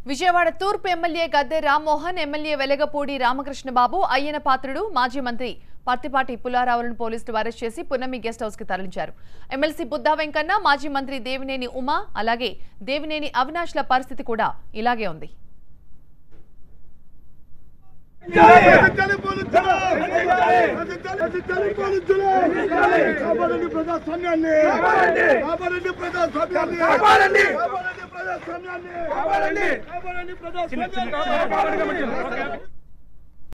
విజయవాడ తూర్పు MLA Gadde Rammohan MLA Velagapudi Ramakrishna Babu Ayyanna Patrudu మాజీ మంత్రి పత్తిపాటి పుల్లారావులను పోలీసులు అరెస్ట్ చేసి పున్నమి గెస్ట్ హౌస్ కి తరలించారు ఎమ్మెల్సీ బుద్దా వెంకన్న మాజీ మంత్రి దేవినేని ఉమా అలాగే దేవినేని అవినాష్ల పరిస్థితి కూడా ఇలాగే ఉంది రచించాలి పోలీసులు! రచించాలి రచించాలి పోలీసులు! కాపాడండి ప్రజాస్వామ్యాన్ని కాపాడండి ప్రజాస్వామ్యాన్ని కాపాడండి ప్రజాస్వామ్యాన్ని కాపాడండి ప్రజాస్వామ్యాన్ని